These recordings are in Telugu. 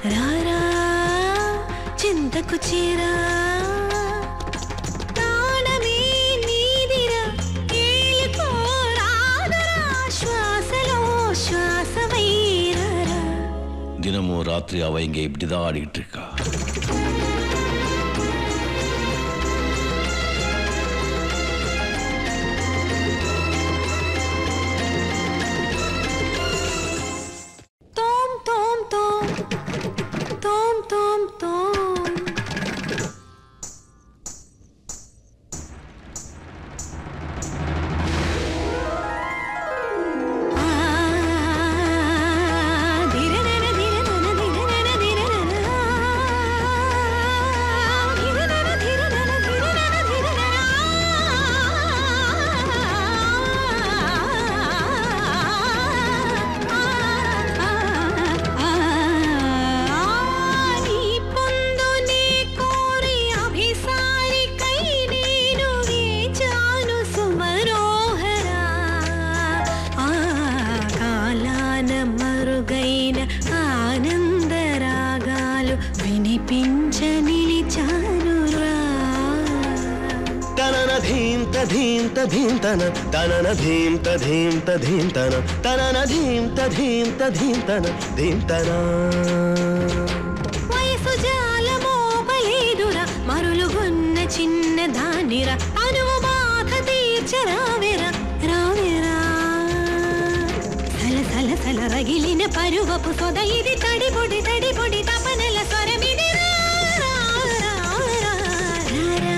రారా చింతకు చేరా ప్రాణమే నీదిరా ఏలుకో రాదరా శ్వాసలో శ్వాసవైరారా தினமும் ராத்திரி அவ இங்க இப்படிதான் ஆடிட்டு இருக்கா తోం తోం తోం తోం తోం తోం ఆ ధిరనన ధిరనన ధిరనన ధిరనన ధిరనన ధిరనన ధిరనన నీ పొందునే కోరి అభిసారికై నేను వేచాను సుమరోహరా ఆ కాలాన మరుగైన ఆనందరాగాలు వినిపించ నిలిచాను రా తనన ధీంత ధీంత ధీంతన తనన ధీంత ధీంత ధీంతన తనన ధీంత ధీంత ధీంతన ధీంతన వయసు జాలమోపలేదురా మరులుగొన్న చిన్న దానిరా అనువు బాధ తీర్చరావెరా రావెరా సల సల సల రగిలిన పరువపు సొద ఇది తడిబొడి తడిబొడి తపనల స్వరమిది రా, రా, రా, రా, రా, రా.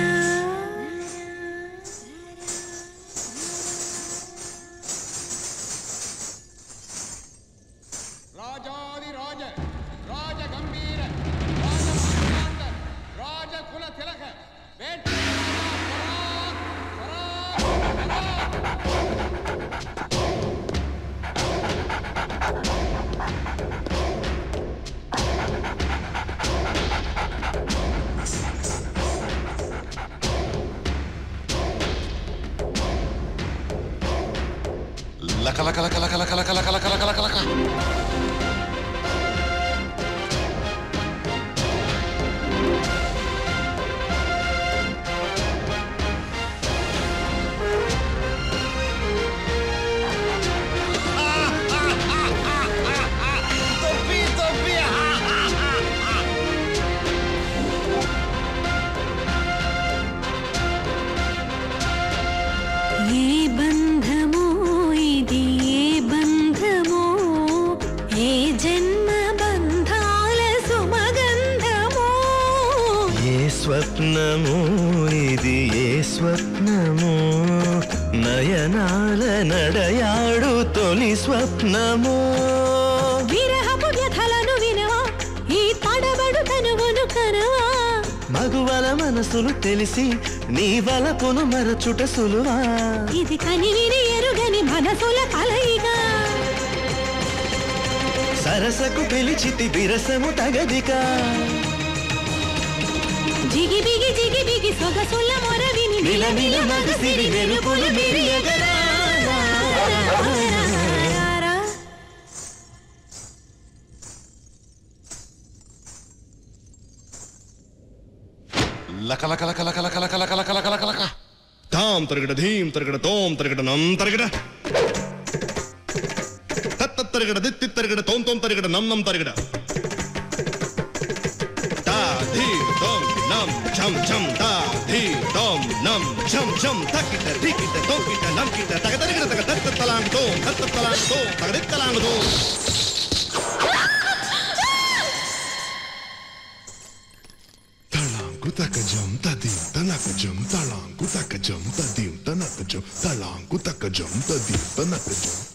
రాజాది రాజ రాజ గంభీర రాజ మహాంత రాజ కుల తిలక వేట లక లక లక లక లక లక లక లక లక లక లక ఏ బంధమో ఇది ఏ బంధమో ఏ జన్మ బంధాల సుమగంధమో ఏ స్వప్నము ఇది ఏ స్వప్నము నయనాల నడయాడు తొలి స్వప్నము విరహపు వ్యథలను వినవా ఈ తడబడు తనువును కనవా మగువల మనసులు తెలిసి నీ వలపును మరచుట సులువా ఇది కనివిని ఎరుగని మనసుల కలయిగా సరసకు పిలిచితి విరసము తగదికా జిగి బిగి జిగి బిగి సొగసుల మొరవిని మిలమిల మగసిరి వెలుపులు విరియగరా. లక లక లక లక లక లక లక లక లక లక లక తాం తరగడ ధీం తరగడ తోం తరగడ నం తరగడ తత్త తరగడ దిత్తి తరగడ తోం తోం తరగడ నం నం తరగడ తా ధీ తోం నం ఛం ఛం తా ధీ తోం నం ఛం ఛం తక్కిట ధికిట తోకిట నంకిట తగ తరగడ తగ తత్త తలాంగ్ తోం తత్త తలాంగ్ తోం తగదిక్ తలాంగ్ తోం తళాంకు తకజం తదిం తనకజం తళాంకు తకజం తదిం తనకజం తళాంకు తకజం తదిం తనకజం